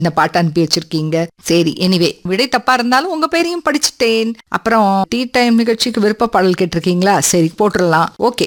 இந்த பாட்டு அனுப்பி வச்சிருக்கீங்க சரி எனிவே விடை தப்பா இருந்தாலும் உங்க பேரையும் படிச்சுட்டேன் அப்புறம் டீ டைம் நிகழ்ச்சிக்கு விருப்ப பாடல் கேட்டிருக்கீங்களா சரி போட்டுடலாம் ஓகே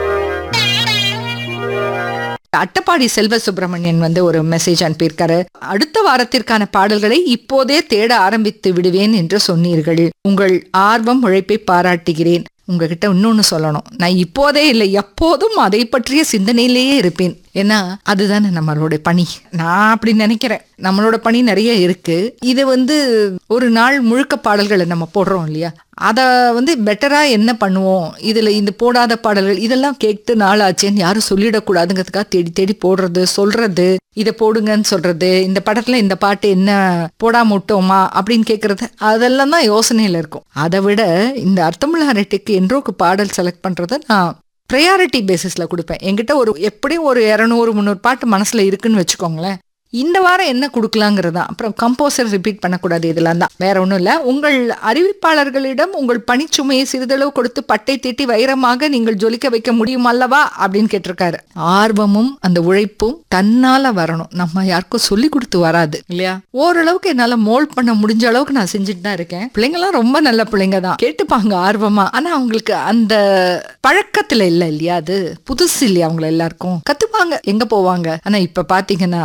அட்டப்பாடி செல்வ சுப்பிரமணியன் வந்து ஒரு மெசேஜ் அனுப்பியிருக்காரு அடுத்த வாரத்திற்கான பாடல்களை இப்போதே தேட ஆரம்பித்து விடுவேன் என்று சொன்னீர்கள் உங்கள் ஆர்வம் உழைப்பை பாராட்டுகிறேன் உங்ககிட்ட இன்னொன்னு சொல்லணும் நான் இப்போதே இல்லை எப்போதும் அதை பற்றிய சிந்தனையிலேயே இருப்பேன் ஏன்னா அதுதானே நம்மளோட பணி நான் அப்படி நினைக்கிறேன் நம்மளோட பணி நிறைய இருக்கு இது வந்து ஒரு நாள் முழுக்க பாடல்களை நம்ம போடுறோம் இல்லையா அதை வந்து பெட்டரா என்ன பண்ணுவோம் இதுல இந்த போடாத பாடல்கள் இதெல்லாம் கேட்டு நாள் ஆச்சேன்னு யாரும் சொல்லிடக்கூடாதுங்கிறதுக்காக தேடி தேடி போடுறது சொல்றது இதை போடுங்கன்னு சொல்றது இந்த படத்துல இந்த பாட்டு என்ன போடாம விட்டோமா அப்படின்னு கேட்கறது அதெல்லாம் தான் யோசனையில இருக்கும் அதை விட இந்த அர்த்தமுள்ள அரட்டைக்கு என்றோக்கு பாடல் செலக்ட் பண்றதை நான் ப்ரையாரிட்டி பேசிஸ்ல கொடுப்பேன் என்கிட்ட ஒரு எப்படியும் ஒரு இரநூறு முந்நூறு பாட்டு மனசுல இருக்குன்னு வச்சுக்கோங்களேன் இந்த வாரம் என்ன கொடுக்கலாங்கிறது தான் அப்புறம் கம்போசர் ரிப்பீட் பண்ணக்கூடாது இதெல்லாம் தான் வேற ஒன்றும் இல்லை உங்கள் அறிவிப்பாளர்களிடம் உங்கள் பணிச்சுமையை சிறிதளவு கொடுத்து பட்டை தீட்டி வைரமாக நீங்கள் ஜொலிக்க வைக்க முடியும் அல்லவா அப்படின்னு கேட்டிருக்காரு ஆர்வமும் அந்த உழைப்பும் தன்னால வரணும் நம்ம யாருக்கும் சொல்லி கொடுத்து வராது இல்லையா ஓரளவுக்கு என்னால மோல்ட் பண்ண முடிஞ்ச அளவுக்கு நான் செஞ்சுட்டு தான் இருக்கேன் பிள்ளைங்களாம் ரொம்ப நல்ல பிள்ளைங்க தான் கேட்டுப்பாங்க ஆர்வமா ஆனா அவங்களுக்கு அந்த பழக்கத்துல இல்ல இல்லையா அது புதுசு இல்லையா அவங்கள எல்லாருக்கும் கத்துப்பாங்க எங்க போவாங்க ஆனா இப்ப பாத்தீங்கன்னா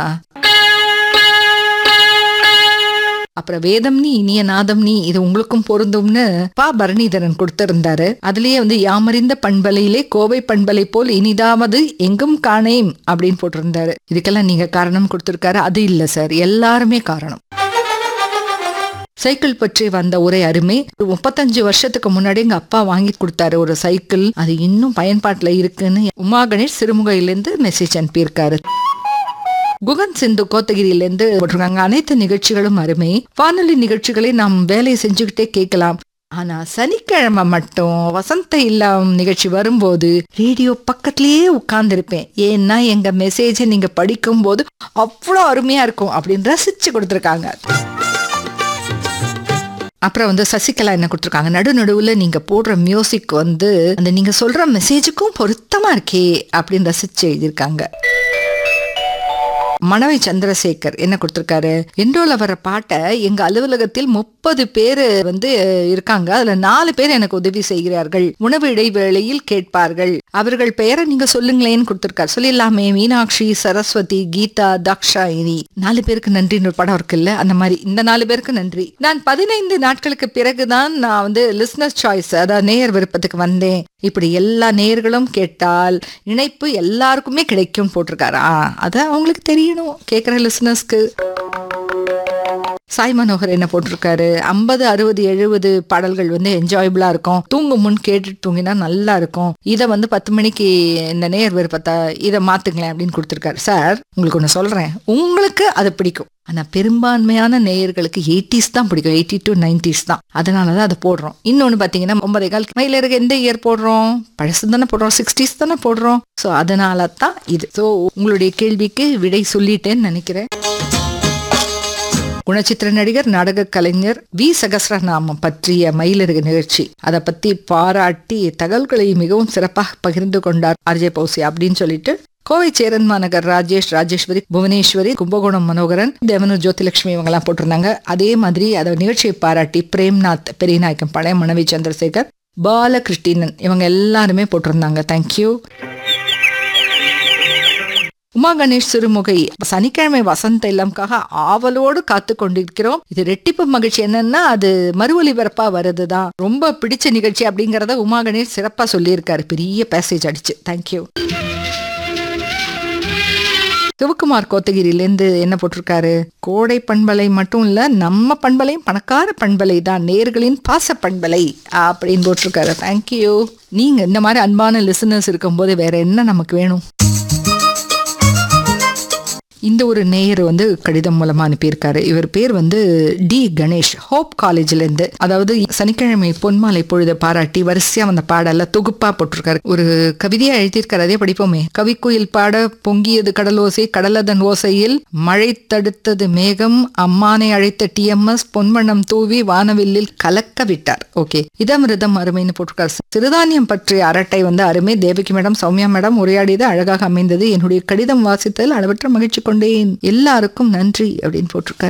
அப்புறம் வேதம் நீ இனிய நாதம் நீ இது உங்களுக்கும் பொருந்தும்னு பா பரணிதரன் கொடுத்திருந்தாரு அதுலயே வந்து யாமறிந்த பண்பலையிலே கோவை பண்பலை போல் இனிதாவது எங்கும் காணேம் அப்படின்னு போட்டிருந்தாரு இதுக்கெல்லாம் நீங்க காரணம் கொடுத்திருக்காரு அது இல்ல சார் எல்லாருமே காரணம் சைக்கிள் பற்றி வந்த ஒரே அருமை ஒரு முப்பத்தஞ்சு வருஷத்துக்கு முன்னாடி எங்க அப்பா வாங்கி கொடுத்தாரு ஒரு சைக்கிள் அது இன்னும் பயன்பாட்டுல இருக்குன்னு உமா கணேஷ் சிறுமுகையிலேருந்து மெசேஜ் அனுப்பியிருக்காரு குகன் சிந்து கோத்தகிரியிலேருந்து போட்டிருக்காங்க அனைத்து நிகழ்ச்சிகளும் அருமை வானொலி நிகழ்ச்சிகளை நாம் வேலையை செஞ்சுக்கிட்டே கேட்கலாம் ஆனா சனிக்கிழமை மட்டும் வசந்த இல்லம் நிகழ்ச்சி வரும்போது ரேடியோ பக்கத்திலேயே உட்கார்ந்துருப்பேன் ஏன்னா எங்க மெசேஜை நீங்க படிக்கும் போது அவ்வளோ அருமையா இருக்கும் அப்படின்னு ரசிச்சு கொடுத்துருக்காங்க அப்புறம் வந்து சசிகலா என்ன கொடுத்துருக்காங்க நடு நடுவில் நீங்க போடுற மியூசிக் வந்து அந்த நீங்க சொல்ற மெசேஜுக்கும் பொருத்தமா இருக்கே அப்படின்னு ரசிச்சு எழுதியிருக்காங்க மணவை சந்திரசேகர் என்ன கொடுத்திருக்காரு இண்டோல வர பாட்டை எங்க அலுவலகத்தில் முப்பது பேர் வந்து இருக்காங்க அதுல நாலு பேர் எனக்கு உதவி செய்கிறார்கள் உணவு இடைவேளையில் கேட்பார்கள் அவர்கள் பெயரை நீங்க சொல்லுங்களேன்னு கொடுத்திருக்காரு சொல்லிடலாமே மீனாட்சி சரஸ்வதி கீதா தாக்ஷாயினி நாலு பேருக்கு நன்றின்னு ஒரு படம் இருக்குல்ல அந்த மாதிரி இந்த நாலு பேருக்கு நன்றி நான் பதினைந்து நாட்களுக்கு பிறகுதான் நான் வந்து லிஸ்னர் சாய்ஸ் அதாவது நேயர் விருப்பத்துக்கு வந்தேன் இப்படி எல்லா நேயர்களும் கேட்டால் இணைப்பு எல்லாருக்குமே கிடைக்கும் போட்டிருக்காரா அது அவங்களுக்கு தெரியணும் கேட்குற லிசனர்ஸ்க்கு சாய் மனோகர் என்ன போட்டிருக்காரு ஐம்பது அறுபது எழுபது பாடல்கள் வந்து என்ஜாயபிளா இருக்கும் தூங்கும் முன் கேட்டுட்டு தூங்கினா நல்லா இருக்கும் இதை வந்து பத்து மணிக்கு இந்த நேர் விருப்பத்தை இதை மாத்துங்களேன் அப்படின்னு கொடுத்துருக்காரு சார் உங்களுக்கு ஒன்று சொல்றேன் உங்களுக்கு அது பிடிக்கும் ஆனா பெரும்பான்மையான நேயர்களுக்கு எயிட்டிஸ் தான் பிடிக்கும் எயிட்டி டு நைன்டிஸ் தான் அதனாலதான் அதை போடுறோம் இன்னொன்னு பாத்தீங்கன்னா ஒன்பதே கால் மயிலருக்கு எந்த இயர் போடுறோம் பழசு தானே போடுறோம் சிக்ஸ்டீஸ் தானே போடுறோம் ஸோ அதனால தான் இது ஸோ உங்களுடைய கேள்விக்கு விடை சொல்லிட்டேன்னு நினைக்கிறேன் குணச்சித்திர நடிகர் நாடக கலைஞர் வி சகசிரநாமம் பற்றிய மயிலருகு நிகழ்ச்சி அதை பத்தி பாராட்டி தகவல்களை மிகவும் சிறப்பாக பகிர்ந்து கொண்டார் ஆர்ஜே பௌசி அப்படின்னு சொல்லிட்டு கோவை சேரன் மாநகர் ராஜேஷ் ராஜேஸ்வரி புவனேஸ்வரி கும்பகோணம் மனோகரன் தேவனூர் ஜோதிலட்சுமி இவங்கெல்லாம் போட்டிருந்தாங்க அதே மாதிரி அதை நிகழ்ச்சியை பாராட்டி பிரேம்நாத் பெரியநாயக்கம் பழைய மனைவி சந்திரசேகர் பாலகிருஷ்ணன் இவங்க எல்லாருமே போட்டிருந்தாங்க தேங்க்யூ உமா கணேஷ் சிறுமுகை சனிக்கிழமை வசந்த இல்லம்காக ஆவலோடு காத்து கொண்டிருக்கிறோம் இது ரெட்டிப்பு மகிழ்ச்சி என்னன்னா அது மறு ஒலிபரப்பா வருதுதான் ரொம்ப பிடிச்ச நிகழ்ச்சி அப்படிங்கறத உமா கணேஷ் சிறப்பா சொல்லியிருக்காரு பெரிய பேசேஜ் அடிச்சு தேங்க்யூ சிவகுமார் கோத்தகிரியிலேருந்து என்ன போட்டிருக்காரு கோடை பண்பலை மட்டும் இல்ல நம்ம பண்பலையும் பணக்கார பண்பலை தான் நேர்களின் பாச பண்பலை அப்படின்னு போட்டிருக்காரு தேங்க்யூ நீங்க இந்த மாதிரி அன்பான லிசனர்ஸ் இருக்கும்போது வேற என்ன நமக்கு வேணும் இந்த ஒரு நேயர் வந்து கடிதம் மூலமா அனுப்பியிருக்காரு இவர் பேர் வந்து டி கணேஷ் ஹோப் காலேஜ்ல இருந்து அதாவது சனிக்கிழமை பொன்மாலை பொழுத பாராட்டி வரிசையா வந்த பாடல்ல தொகுப்பா போட்டிருக்காரு ஒரு கவிதையா எழுதியிருக்காரு அதே படிப்போமே கவிக்குயில் பாட பொங்கியது கடலோசை கடலதன் ஓசையில் மழை தடுத்தது மேகம் அம்மானை அழைத்த டிஎம்எஸ் பொன்மணம் தூவி வானவில்லில் கலக்க விட்டார் ஓகே இதமிருதம் அருமைன்னு போட்டிருக்காரு சிறுதானியம் பற்றிய அரட்டை வந்து அருமை தேவகி மேடம் சௌமியா மேடம் உரையாடியது அழகாக அமைந்தது என்னுடைய கடிதம் வாசித்ததில் அளவற்ற மகிழ்ச்சி கொண்டேன் எல்லாருக்கும் நன்றி அப்படின்னு போட்டிருக்காரு